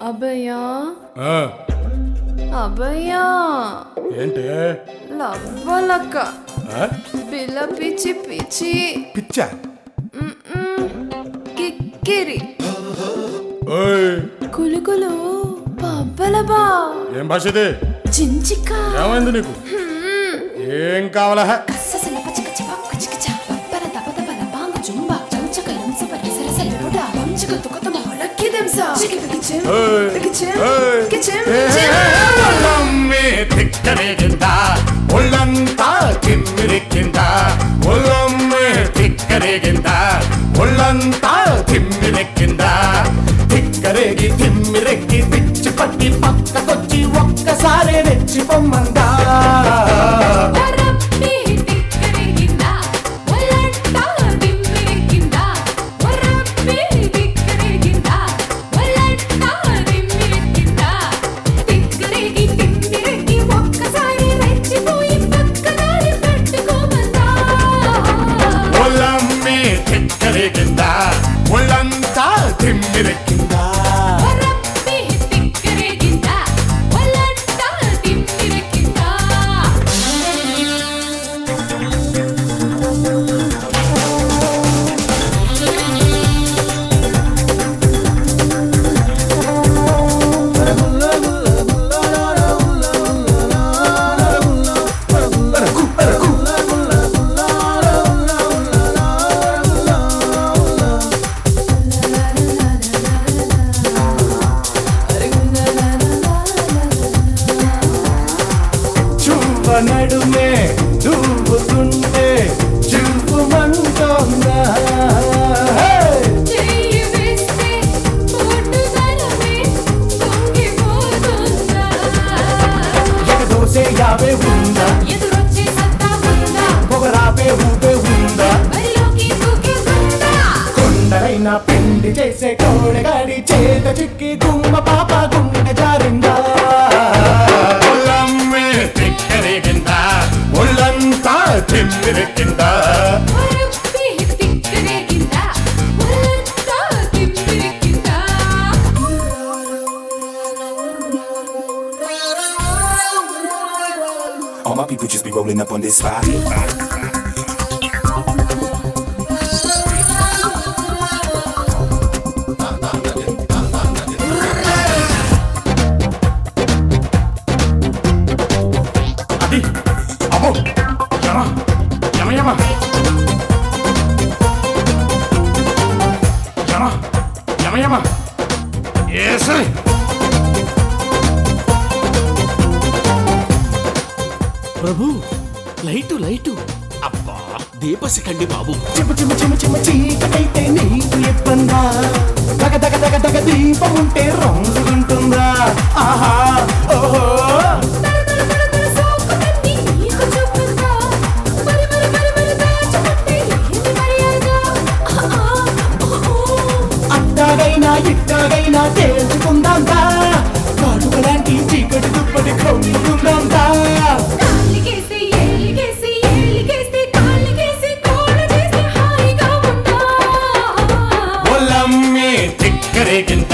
అభయ్యా ఆ, అభయ్యా ఏంటే లవ్వలక్క ఆ? పిల్ల పిచ్చి పిచ్చి పిచ్చా కిక్కిరి ఓయ్ కులుకులు పబ్బలబా ఏం భాష ఇది చించిక ఏమైంది నీకు ఏం కావాలా కస్ససల పచక చిప కచిక చ పర తప తప లపాంగ జుంబ చంచక లంస పర సరసల లోడ వంచక తుకతమ లక్కి దెంస చికి పికి చిం ఓయ్, పికి చిం ఓయ్. పికి చిం ఏ, చిం ఒళ్ళమ్మే తిక్కరేగింద ఒళ్ళంతా తిమ్మిరెక్కింద ఒళ్ళమ్మే తిక్కరేగింద ఒళ్ళంతా తిమ్మిరెక్కింద తిక్కరేగి తిమ్మిరెక్కి పిచ్చి పట్టి పక్కకొచ్చి ఒక్కసారి రెచ్చిపోమ్మందా వరప్పి టిక్కరిగిందా వలంటా దిమ్మిరిగిందా వరప్పి టిక్కరిగిందా వలంటా దిమ్మిరిగిందా టిక్కరిగి తిమ్మిరిగి ఒక్కసారి రెచ్చిపోయి పక్కదారి పెట్టుకోమందా ఒళ్ళమ్మే తిక్కరేగింద ఒళ్ళంతా తిమ్మిరెక్కిందా వరప్పి టిక్కరిగిందా వలంటా దిమ్మిరిగిందా చువ్వ నడుమే దువ్వుతుంటే చువ్వుమంటోందా చెయ్యి వేస్తే పోటుదలమే పొంగిపోతుందా ఎగదోసే యావే ఉందా ఎదురొచ్చే సత్తా ఉందా పొగరాపే ఊపే ఉందా బరిలోకి దూకేస్తుందా కొండరైనా పిండి చేసే కోడగాడి చేత చిక్కి గుమ్మ పాప గుండె జారిందా ఒళ్ళమ్మే తిక్కరేగిందా ఒళ్ళంతా తిమ్మిరెక్కిందా వరప్పి తిక్కరేగిందా ఒళ్ళంతా తిమ్మిరిగిందా All my people just be rolling up on this spot. అది అమ్మో యమ యమ యమ యమ యమ యమ ఏసే ప్రభు లైటు లైటు అబ్బా దీపశిఖండి బాబు చిమ చిమ చిమ చిమ చీకటైతే నీకు ఇబ్బందా దగ దగ దగ దగ దీపం ఉంటే రంగుంటుందా ఆహా ఓహో తర తర తర సోకుతన్ని నీకు చూపుతా మరి మరి మరి మరి దాచుకుంటే ఏంది మర్యాద ఆ ఆ అట్టాగైనా ఇట్టాగైనా తేల్చుకుందాందా కాటుక లాంటి చీకటి దుప్పటి కమ్ముకుందాందా కాలికేసి ఏలికేసి ఏలికేసి కాలికేసి కోడ చేసి హాయిగా ఉందా ఒళ్ళమ్మే తిక్కరేగింత